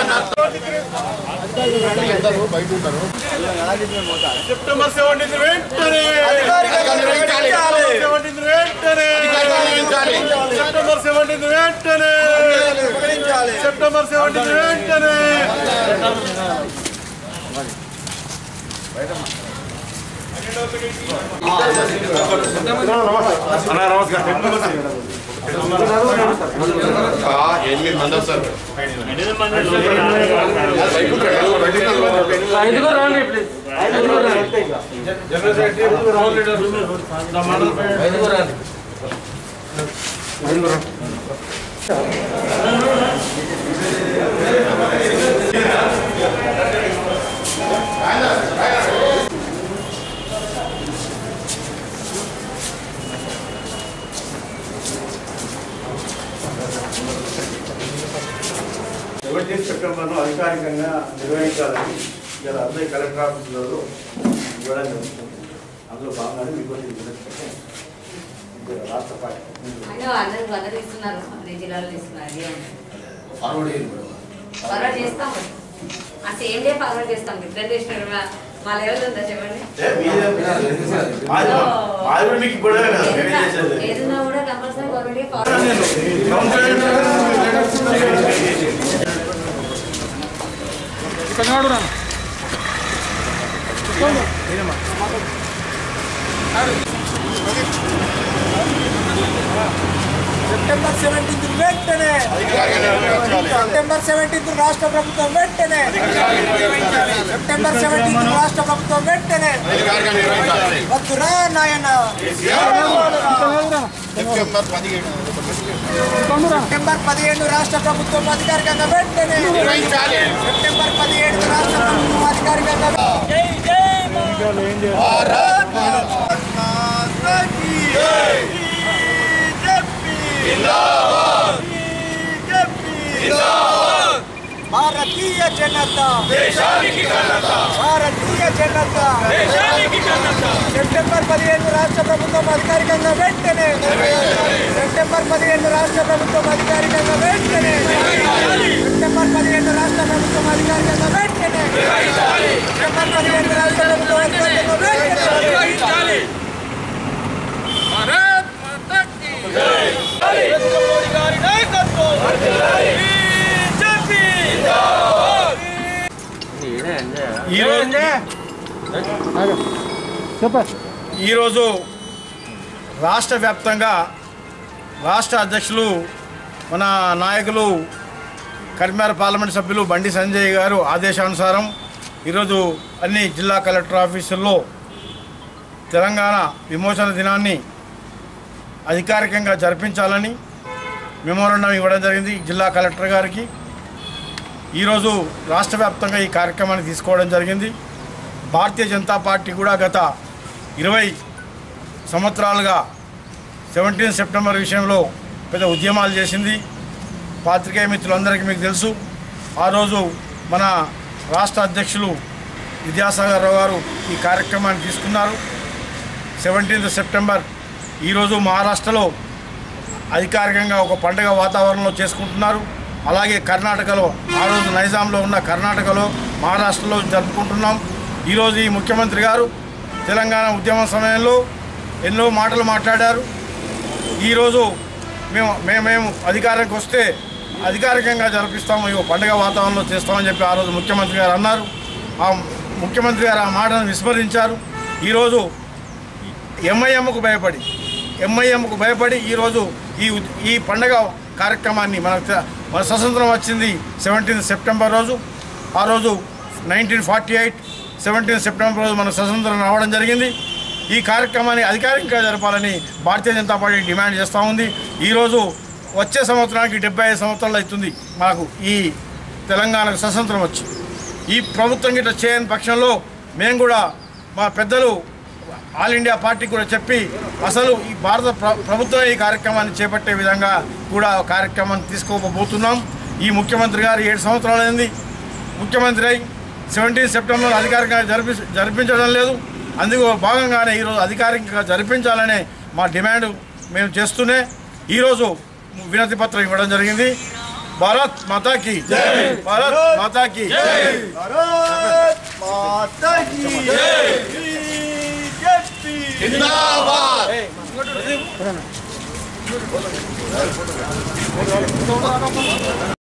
September seventeenth వెంటనే seventeenth వెంటనే September seventeenth వెంటనే సెప్టెంబర్ సెవెంటీన్త్ వెంటనే ఎనిమిది మంది వస్తారు సెవెంటీన్ సెప్టెంబర్ను అధికారికంగా నిర్వహించాలని ఇలా అందరి కలెక్టర్ ఆఫీసులలో ఇవ్వడం జరుగుతుంది అందులో భాగంగానే మీకు రాష్ట్ర పార్టీ అయినా అందరూ అందరూ ఇస్తున్నారు అన్ని జిల్లాలో ఇస్తున్నారు ఏం ఫార్వర్డ్ చేయండి మేడం. ఫార్వర్డ్ చేస్తాం ఆ సేమ్ డే ఫార్వర్డ్ చేస్తాం రిప్రజెంటేషన్ మా లెవెల్ ఉందా చెప్పండి అది కూడా మీకు ఇప్పుడు ఏదైనా- ఏదైనా కూడా compulsory government forward September seventeenth వెంటనే సెప్టెంబర్ సెవెంటీన్త్ రాష్ట్ర ప్రభుత్వం వెంటనే సెప్టెంబర్ సెవెంటీన్త్ రాష్ట్ర ప్రభుత్వం వెంటనే అధికారికంగా నిర్వహించాలి వద్దురా నాయన సెప్టెంబర్ పదిహేడు సెప్టెంబర్ పదిహేను రాష్ట్ర ప్రభుత్వం అధికారికంగా వెంటనే నిర్వహించాలి సెప్టెంబర్ పదిహేడు రాష్ట్ర ప్రభుత్వం అధికారికంగా భారత్ భారతీయ జనతా భారతీయ జనతా సెప్టెంబర్ పదిహేను రాష్ట్ర ప్రభుత్వం అధికారికంగా వెంటనే సెప్టెంబర్ పదిహేను రాష్ట్ర ప్రభుత్వం అధికారికంగా వెంటనే సెప్టెంబర్ పదిహేను రాష్ట్ర ప్రభుత్వం అధికారికంగా వెంటనే సెప్టెంబర్ పదిహేను రాష్ట్ర ప్రభుత్వం అధికారికంగా వెంటనే ఈరోజు రాష్ట్ర వ్యాప్తంగా రాష్ట్ర అధ్యక్షులు మన నాయకులు కరీంనగర్ పార్లమెంట్ సభ్యులు బండి సంజయ్ గారు ఆదేశానుసారం ఈరోజు అన్ని జిల్లా కలెక్టర్ ఆఫీసుల్లో తెలంగాణ విమోచన దినాన్ని అధికారికంగా జరిపించాలని మెమోరండం ఇవ్వడం జరిగింది జిల్లా కలెక్టర్ గారికి ఈరోజు రాష్ట్ర వ్యాప్తంగా ఈ కార్యక్రమాన్ని తీసుకోవడం జరిగింది భారతీయ జనతా పార్టీ కూడా గత ఇరవై సంవత్సరాలుగా సెవెంటీన్ సెప్టెంబర్ విషయంలో పెద్ద ఉద్యమాలు చేసింది పాత్రికేయ మిత్రులందరికీ మీకు తెలుసు ఆ రోజు మన రాష్ట్ర అధ్యక్షులు విద్యాసాగర్ రావు గారు ఈ కార్యక్రమాన్ని తీసుకున్నారు సెవెంటీన్త్ సెప్టెంబర్ ఈరోజు మహారాష్ట్రలో అధికారికంగా ఒక పండుగ వాతావరణంలో చేసుకుంటున్నారు అలాగే కర్ణాటకలో ఆ రోజు నైజాంలో ఉన్న కర్ణాటకలో మహారాష్ట్రలో జరుపుకుంటున్నాం ఈరోజు ఈ ముఖ్యమంత్రి గారు తెలంగాణ ఉద్యమం సమయంలో ఎన్నో మాటలు మాట్లాడారు ఈరోజు మేము మేము మేము అధికారానికి వస్తే అధికారికంగా జరిపిస్తాము ఈ పండుగ వాతావరణంలో చేస్తామని చెప్పి ఆ రోజు ముఖ్యమంత్రి గారు అన్నారు ఆ ముఖ్యమంత్రి గారు ఆ మాటను విస్మరించారు ఈరోజు ఎంఐఎంకు భయపడి ఎంఐఎంకు భయపడి ఈరోజు ఈ ఉద్- ఈ పండగ కార్యక్రమాన్ని మన తె- మన స్వతంత్రం వచ్చింది సెవెంటీన్త్ సెప్టెంబర్ రోజు ఆ రోజు nineteen forty eight seventeen September రోజు మన స్వతంత్రం రావడం జరిగింది ఈ కార్యక్రమాన్ని అధికారికంగా జరపాలని భారతీయ జనతా పార్టీ డిమాండ్ చేస్తూ ఉంది ఈరోజు వచ్చే సంవత్సరానికి డెబ్బై ఐదు సంవత్సరాలు అవుతుంది మాకు ఈ తెలంగాణకు స్వతంత్రం వచ్చి ఈ ప్రభుత్వం గిట్ల చేయని పక్షంలో మేము కూడా మా పెద్దలు ఆల్ ఇండియా పార్టీ కూడా చెప్పి అసలు ఈ భారత ప్ర- ప్రభుత్వం ఈ కార్యక్రమాన్ని చేపట్టే విధంగా కూడా కార్యక్రమాన్ని తీసుకోబోతున్నాం ఈ ముఖ్యమంత్రి గారు ఏడు సంవత్సరాలైంది ముఖ్యమంత్రి అయి సెవెంటీన్ సెప్టెంబర్ అధికారికంగా జరిపి జరిపించడం లేదు అందుకు భాగంగానే ఈరోజు అధికారికంగా జరిపించాలనే మా డిమాండ్ మేము చేస్తూనే ఈరోజు వినతి పత్రం ఇవ్వడం జరిగింది భారత్ మాతా की భారత్ మాతా की భారత్ మాతా కీ బీజేపీ జిందాబాద్